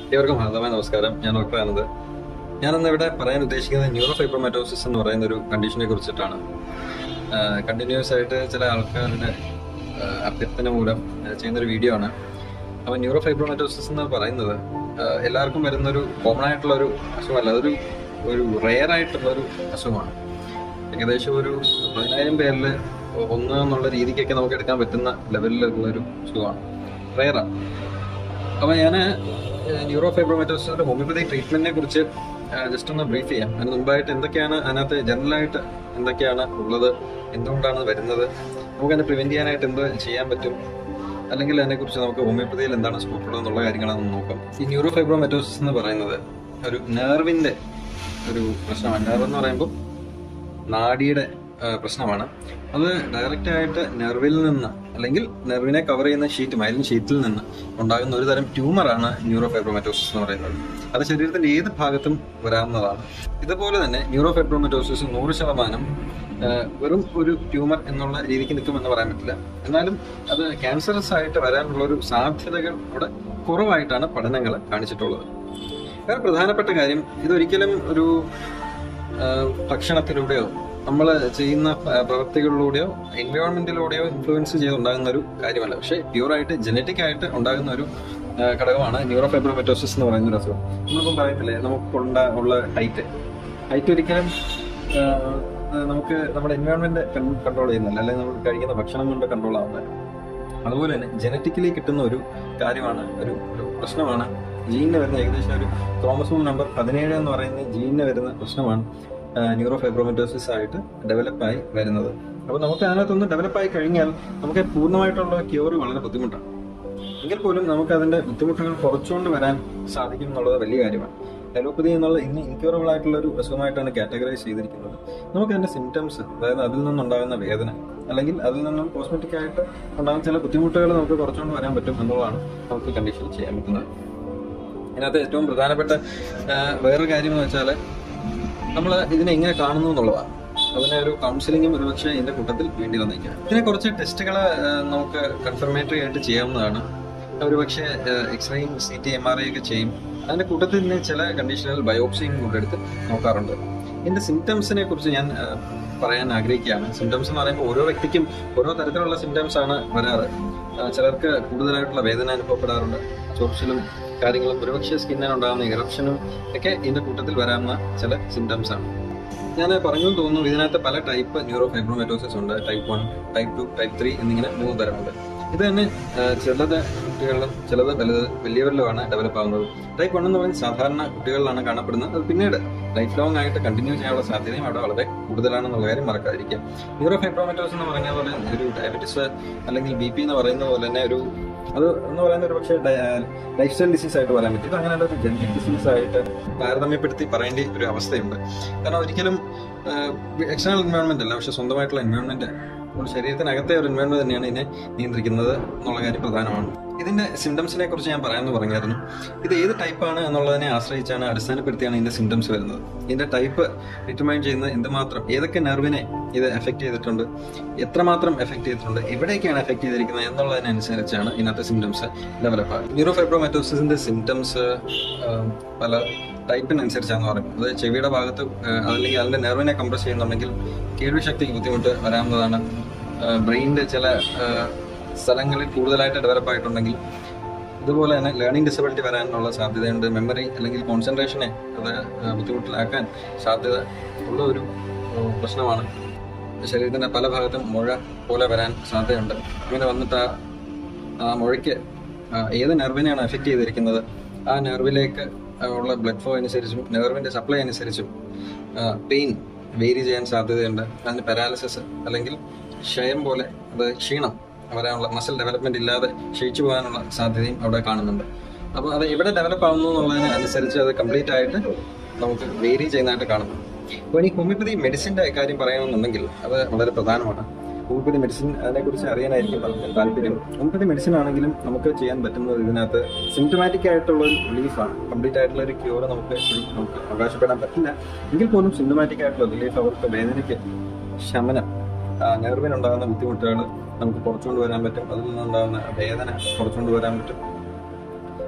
ഏവർക്കും ഹാർദമായ നമസ്കാരം ഞാൻ ഡോക്ടർ ആനന്ദ് ഞാനിന്ന് ഇവിടെ പറയാൻ ഉദ്ദേശിക്കുന്നത് ന്യൂറോ ഫൈബ്രോമാറ്റോസിസ് എന്ന് പറയുന്ന ഒരു കണ്ടീഷനെ കുറിച്ചിട്ടാണ് കണ്ടിന്യൂസ് ആയിട്ട് ചില ആൾക്കാരുടെ ആ, അഭ്യർത്ഥന മൂലം ആ, ചെയ്യുന്നൊരു വീഡിയോ ആണ് അപ്പോൾ ന്യൂറോ ഫൈബ്രോമാറ്റോസിസ് എന്ന് പറയുന്നത് ആ, എല്ലാവർക്കും വരുന്ന ഒരു കോമൺ ആയിട്ടുള്ള ഒരു അസുഖമല്ല അതൊരു ഒരു റെയർ ആയിട്ടുള്ള ഒരു അസുഖമാണ് ഏകദേശം ഒരു പതിനായിരം പേരിൽ ഒന്ന് എന്നുള്ള രീതിക്കൊക്കെ നമുക്ക് എടുക്കാൻ പറ്റുന്ന ലെവലിലുള്ള ഒരു അസുഖമാണ് റെയറാണ് അപ്പോൾ ഞാൻ ന്യൂറോ ഫൈബ്രോമാറ്റോസിന്റെ ഹോമിയോപ്പതി ട്രീറ്റ്മെന്റിനെ കുറിച്ച് ജസ്റ്റ് ഒന്ന് ബ്രീഫ് ചെയ്യാം അതിന് മുമ്പായിട്ട് എന്തൊക്കെയാണ് അതിനകത്ത് ജനറലായിട്ട് എന്തൊക്കെയാണ് ഉള്ളത് എന്തുകൊണ്ടാണ് വരുന്നത് നമുക്ക് അതിനെ പ്രിവെന്റ് ചെയ്യാനായിട്ട് എന്ത് ചെയ്യാൻ പറ്റും അല്ലെങ്കിൽ അതിനെക്കുറിച്ച് നമുക്ക് ഹോമിയോപ്പതിയിൽ എന്താണ് സ്കോപ്പ് ഉള്ളത് എന്നുള്ള കാര്യങ്ങളാണ് നോക്കാം ഈ ന്യൂറോ ഫൈബ്രോമാറ്റോസിസ് എന്ന് പറയുന്നത് ഒരു നെർവിന്റെ ഒരു പ്രശ്നമാണ് നെർവ് എന്ന് പറയുമ്പോൾ നാഡിയുടെ ആ, പ്രശ്നമാണ് അത് ഡയറക്റ്റ് ആയിട്ട് നെർവിൽ നിന്ന് അല്ലെങ്കിൽ നെർവിനെ കവർ ചെയ്യുന്ന ഷീറ്റ് മൈലിൻ ഷീറ്റിൽ നിന്ന് ഉണ്ടാകുന്ന ഒരു തരം ട്യൂമറാണ് ന്യൂറോ ഫൈബ്രോമാറ്റോസിസ് എന്ന് പറയുന്നത് അത് ശരീരത്തിന്റെ ഏത് ഭാഗത്തും വരാവുന്നതാണ് ഇതുപോലെ തന്നെ ന്യൂറോ ഫൈബ്രോമാറ്റോസിസ് നൂറ് ശതമാനം ആ, വെറും ഒരു ട്യൂമർ എന്നുള്ള രീതിക്ക് നിൽക്കുമെന്ന് പറയാൻ പറ്റില്ല എന്നാലും അത് ക്യാൻസറസ് ആയിട്ട് വരാനുള്ള ഒരു സാധ്യതകൾ ഇവിടെ കുറവായിട്ടാണ് പഠനങ്ങൾ കാണിച്ചിട്ടുള്ളത് വേറെ പ്രധാനപ്പെട്ട കാര്യം ഇതൊരിക്കലും ഒരു ആ, ഭക്ഷണത്തിലൂടെയോ നമ്മൾ ചെയ്യുന്ന പ- പ്രവൃത്തികളിലൂടെയോ എൻവയോൺമെന്റിലൂടെയോ ഇൻഫ്ലുവൻസ് ചെയ്തുണ്ടാകുന്ന ഒരു കാര്യമല്ല പക്ഷേ പ്യൂറായിട്ട് ജനറ്റിക് ആയിട്ട് ഉണ്ടാകുന്ന ഒരു ആ, ഘടകമാണ് ന്യൂറോ ഫൈബ്രോമെറ്റോസിസ് എന്ന് പറയുന്ന ഒരു അസുഖം നമ്മളിപ്പം പറയത്തില്ലേ നമുക്കുണ്ട ഉള്ള ഹൈറ്റ് ഹൈറ്റ് ഒരിക്കലും ആ, നമുക്ക് നമ്മുടെ എൻവയോൺമെന്റ് കൺട്രോൾ ചെയ്യുന്നില്ല അല്ലെങ്കിൽ നമ്മൾ കഴിക്കുന്ന ഭക്ഷണം കൊണ്ട് കൺട്രോൾ ആവുന്നത് അതുപോലെ തന്നെ ജനറ്റിക്കലി കിട്ടുന്ന ഒരു കാര്യമാണ് ഒരു ഒരു പ്രശ്നമാണ് ജീനിന് വരുന്ന ഏകദേശം ഒരു ക്രോമസോം നമ്പർ പതിനേഴ് എന്ന് പറയുന്ന ജീനിന് വരുന്ന പ്രശ്നമാണ് ന്യൂറോ ഫൈബ്രോമെറ്റോസിസ് ആയിട്ട് ഡെവലപ്പായി വരുന്നത് അപ്പോൾ നമുക്ക് അതിനകത്തൊന്ന് ഡെവലപ്പായി കഴിഞ്ഞാൽ നമുക്ക് പൂർണ്ണമായിട്ടുള്ള ക്യൂർ വളരെ ബുദ്ധിമുട്ടാണ് എങ്കിൽ പോലും നമുക്ക് അതിന്റെ ബുദ്ധിമുട്ടുകൾ കുറച്ചുകൊണ്ട് വരാൻ സാധിക്കും എന്നുള്ളത് വലിയ കാര്യമാണ് അലോപ്പതി എന്നുള്ള ഇന്ന് ഇൻക്യൂറബിൾ ആയിട്ടുള്ള ഒരു അസുഖമായിട്ടാണ് കാറ്റഗറൈസ് ചെയ്തിരിക്കുന്നത് നമുക്ക് അതിന്റെ സിംറ്റംസ് അതായത് അതിൽ നിന്നുണ്ടാകുന്ന വേദന അല്ലെങ്കിൽ അതിൽ നിന്നും കോസ്മെറ്റിക് ആയിട്ട് ഉണ്ടാകുന്ന ചില ബുദ്ധിമുട്ടുകൾ നമുക്ക് കുറച്ചുകൊണ്ട് വരാൻ പറ്റും എന്നുള്ളതാണ് നമുക്ക് കണ്ടീഷൻ ചെയ്യാൻ പറ്റുന്നത് ഇതിനകത്ത് ഏറ്റവും പ്രധാനപ്പെട്ട ആ, വേറൊരു കാര്യം എന്ന് വെച്ചാൽ നമ്മൾ ഇതിനെ എങ്ങനെ കാണുന്നു എന്നുള്ളതാണ് അതിനെ ഒരു കൗൺസിലിംഗും ഒരുപക്ഷെ ഇതിന്റെ കൂട്ടത്തിൽ വേണ്ടി വന്നേക്കാം ഇതിനെ കുറച്ച് ടെസ്റ്റുകൾ നമുക്ക് കൺഫർമേറ്ററി ആയിട്ട് ചെയ്യാവുന്നതാണ് ഒരുപക്ഷെ എക്സ്റേയും C T M R I ഒക്കെ ചെയ്യും അതിന്റെ കൂട്ടത്തിൽ തന്നെ ചില കണ്ടീഷനുകൾ ബയോപ്സിയും കൊണ്ടെടുത്ത് നോക്കാറുണ്ട് ഇതിന്റെ സിംറ്റംസിനെ കുറിച്ച് ഞാൻ ആ, പറയാൻ ആഗ്രഹിക്കുകയാണ് സിംറ്റംസ് എന്ന് പറയുമ്പോൾ ഓരോ വ്യക്തിക്കും ഓരോ തരത്തിലുള്ള സിംറ്റംസ് ആണ് വരാറ് ആ, ചിലർക്ക് കൂടുതലായിട്ടുള്ള വേദന അനുഭവപ്പെടാറുണ്ട് ചൊറിച്ചിലും കാര്യങ്ങളും ഒരുപക്ഷെ സ്കിന്നിനുണ്ടാകുന്ന ഇറപ്ഷനും ഒക്കെ ഇതിന്റെ കൂട്ടത്തിൽ വരാവുന്ന ചില സിംറ്റംസ് ആണ് ഞാൻ പറഞ്ഞു എന്ന് തോന്നുന്നു ഇതിനകത്ത് പല ടൈപ്പ് ന്യൂറോ ഫൈബ്രോമാറ്റോസിസ് ഉണ്ട് type one type two type three എന്നിങ്ങനെ മൂന്ന് തരമുണ്ട് ഇത് തന്നെ ആ, ചിലത് കുട്ടികളിലും ചിലത് വലുത് വലിയവരിലുമാണ് ഡെവലപ്പ് ആകുന്നത് ടൈപ്പ് വൺ എന്ന് പറയുന്നത് സാധാരണ കുട്ടികളിലാണ് കാണപ്പെടുന്നത് അത് പിന്നീട് ലൈഫ് ലോങ് ആയിട്ട് കണ്ടിന്യൂ ചെയ്യാനുള്ള സാധ്യതയും അവിടെ വളരെ കൂടുതലാണെന്നുള്ള കാര്യം മറക്കാതിരിക്കുക ന്യൂറോ ഫൈബ്രോമാറ്റോസ് എന്ന് പറഞ്ഞ പോലെ ഒരു ഡയബറ്റിസ് അല്ലെങ്കിൽ ബി പി എന്ന് പറയുന്ന പോലെ തന്നെ ഒരു അത് എന്ന് പറയുന്ന ഒരു പക്ഷേ ലൈഫ് സ്റ്റൈൽ ഡിസീസ് ആയിട്ട് പറയാൻ പറ്റും ഇത് അങ്ങനെയുള്ള ഒരു ജനറ്റിക് ഡിസീസ് ആയിട്ട് താരതമ്യപ്പെടുത്തി പറയേണ്ട ഒരു അവസ്ഥയുണ്ട് കാരണം ഒരിക്കലും എക്സ്റ്റേണൽ എൻവയോൺമെന്റ് അല്ല പക്ഷെ സ്വന്തമായിട്ടുള്ള എൻവയോൺമെന്റ് നമ്മുടെ ശരീരത്തിനകത്തെ ഒരു എൻവയോൺമെന്റ് തന്നെയാണ് ഇതിനെ നിയന്ത്രിക്കുന്നത് എന്നുള്ള കാര്യം പ്രധാനമാണ് ഇതിന്റെ സിംറ്റംസിനെ കുറിച്ച് ഞാൻ പറയാമെന്ന് പറഞ്ഞായിരുന്നു ഇത് ഏത് ടൈപ്പാണ് എന്നുള്ളതിനെ ആശ്രയിച്ചാണ് അടിസ്ഥാനപ്പെടുത്തിയാണ് ഇതിന്റെ സിംറ്റംസ് വരുന്നത് ഇതിന്റെ ടൈപ്പ് ഡിറ്റർമൈൻ ചെയ്യുന്നത് എന്തുമാത്രം ഏതൊക്കെ നെർവിനെ ഇത് എഫക്ട് ചെയ്തിട്ടുണ്ട് എത്രമാത്രം എഫക്ട് ചെയ്തിട്ടുണ്ട് എവിടേക്കാണ് എഫക്ട് ചെയ്തിരിക്കുന്നത് എന്നുള്ളതിനനുസരിച്ചാണ് ഇതിനകത്തെ സിംറ്റംസ് ഡെവലപ്പ് ആകുന്നത് ന്യൂറോ ഫൈബ്രോമാറ്റോസിന്റെ സിംറ്റംസ് പല ടൈപ്പിനനുസരിച്ചാണെന്ന് പറയും അത് ചെവിയുടെ ഭാഗത്ത് ആ, അല്ലെങ്കിൽ അതിന്റെ നെർവിനെ കംപ്രസ് ചെയ്യുന്നുണ്ടെങ്കിൽ കേൾവി ശക്തിക്ക് ബുദ്ധിമുട്ട് വരാവുന്നതാണ് ബ്രെയിനിന്റെ ചില ആ, സ്ഥലങ്ങളിൽ കൂടുതലായിട്ട് ഡെവലപ്പ് ആയിട്ടുണ്ടെങ്കിൽ ഇതുപോലെ തന്നെ ലേണിംഗ് ഡിസബിലിറ്റി വരാനുള്ള സാധ്യതയുണ്ട് മെമ്മറി അല്ലെങ്കിൽ കോൺസെൻട്രേഷനെ അത് ആ, ബുദ്ധിമുട്ടിലാക്കാൻ സാധ്യത ഉള്ള ഒരു ആ, പ്രശ്നമാണ് ശരീരത്തിന്റെ പല ഭാഗത്തും മുഴ പോലെ വരാൻ സാധ്യതയുണ്ട് അങ്ങനെ വന്നിട്ട് ആ ആ മുഴയ്ക്ക് ആ, ഏത് നെർവിനെയാണ് എഫക്റ്റ് ചെയ്തിരിക്കുന്നത് ആ നെർവിലേക്ക് ഉള്ള ബ്ലഡ് ഫ്ലോ അനുസരിച്ചും നെർവിന്റെ സപ്ലൈ അനുസരിച്ചും പെയിൻ വേരി ചെയ്യാൻ സാധ്യതയുണ്ട് അതിന് പാരാലിസിസ് അല്ലെങ്കിൽ ക്ഷയം പോലെ അത് ക്ഷീണം വരാനുള്ള മസിൽ ഡെവലപ്മെന്റ് ഇല്ലാതെ ക്ഷയിച്ചു പോകാനുള്ള സാധ്യതയും അവിടെ കാണുന്നുണ്ട് അപ്പോൾ അത് എവിടെ ഡെവലപ്പ് ആവുന്നു എന്നുള്ളതിന് അനുസരിച്ച് അത് കംപ്ലീറ്റ് ആയിട്ട് നമുക്ക് വേരി ചെയ്യുന്നതായിട്ട് കാണുന്നു അപ്പോൾ ഇനി ഹോമിയോപ്പതി മെഡിസിന്റെ കാര്യം പറയുകയാണെന്നുണ്ടെങ്കിൽ അത് വളരെ പ്രധാനമാണ് ഹോമിയോപ്പതി മെഡിസിൻ അതിനെക്കുറിച്ച് അറിയാനായിരിക്കും പലർക്കും താല്പര്യം ഹോമിയോപ്പതി മെഡിസിൻ ആണെങ്കിലും നമുക്ക് ചെയ്യാൻ പറ്റുന്നത് ഇതിനകത്ത് സിംറ്റമാറ്റിക് ആയിട്ടുള്ള ഒരു റിലീഫാണ് കംപ്ലീറ്റ് ആയിട്ടുള്ള ഒരു ക്യൂർ നമുക്ക് ഒരിക്കലും നമുക്ക് അവകാശപ്പെടാൻ പറ്റില്ല എങ്കിൽ പോലും സിംറ്റമാറ്റിക് ആയിട്ടുള്ള റിലീഫ് അവർക്ക് വേദനയ്ക്ക് ശമനം നെർവിനുണ്ടാകുന്ന ബുദ്ധിമുട്ടുകൾ നമുക്ക് കുറച്ചുകൊണ്ട് വരാൻ പറ്റും അതിൽ നിന്നുണ്ടാകുന്ന വേദന കുറച്ചുകൊണ്ട് വരാൻ പറ്റും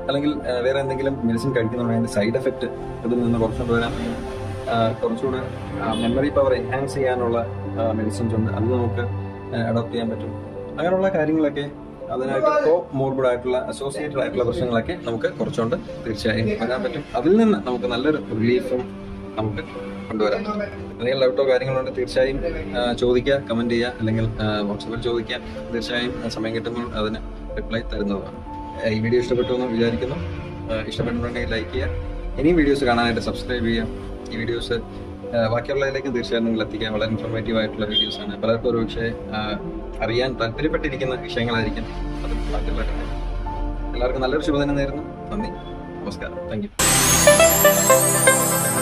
അല്ലെങ്കിൽ ആ, വേറെ എന്തെങ്കിലും മെഡിസിൻ കഴിക്കുന്നുണ്ടെങ്കിൽ അതിന്റെ സൈഡ് എഫക്റ്റ് ഇതിൽ നിന്ന് കുറച്ചുകൊണ്ട് വരാൻ ആ, കുറച്ചുകൂടെ മെമ്മറി പവർ എൻഹാൻസ് ചെയ്യാനുള്ള മെഡിസിൻസ് ഉണ്ട് അത് നമുക്ക് അഡോപ്റ്റ് ചെയ്യാൻ പറ്റും അങ്ങനെയുള്ള കാര്യങ്ങളൊക്കെ അതിനായിട്ട് കോ മോർബിഡ് ആയിട്ടുള്ള അസോസിയേറ്റഡ് ആയിട്ടുള്ള പ്രശ്നങ്ങളൊക്കെ നമുക്ക് കുറച്ചുകൊണ്ട് തീർച്ചയായും വരാൻ പറ്റും അതിൽ നിന്ന് നമുക്ക് നല്ലൊരു റിലീഫും നമുക്ക് കൊണ്ടുവരാം എന്തെങ്കിലും ഡൗട്ടോ കാര്യങ്ങളുണ്ട് തീർച്ചയായും ആ, ചോദിക്കുക കമന്റ് ചെയ്യുക അല്ലെങ്കിൽ വാട്സപ്പിൽ ചോദിക്കുക തീർച്ചയായും ആ, സമയം കിട്ടുമ്പോൾ അതിന് റിപ്ലൈ തരുന്നതാണ് ആ, ഈ വീഡിയോ ഇഷ്ടപ്പെട്ടു എന്ന് വിചാരിക്കുന്നു ആ, ഇഷ്ടപ്പെട്ടിട്ടുണ്ടെങ്കിൽ ലൈക്ക് ചെയ്യുക ഇനിയും വീഡിയോസ് കാണാനായിട്ട് സബ്സ്ക്രൈബ് ചെയ്യുക ഈ വീഡിയോസ് ബാക്കിയുള്ളതിലേക്കും തീർച്ചയായും നിങ്ങൾ എത്തിക്കുക വളരെ ഇൻഫോർമേറ്റീവ് ആയിട്ടുള്ള വീഡിയോസ് ആണ് പലർക്കും ഒരു പക്ഷേ ആ, അറിയാൻ താല്പര്യപ്പെട്ടിരിക്കുന്ന വിഷയങ്ങളായിരിക്കും അത് ബാക്കിയുള്ള എല്ലാവർക്കും നല്ലൊരു ശുഭദിനം നേരുന്നു നന്ദി നമസ്കാരം താങ്ക് യു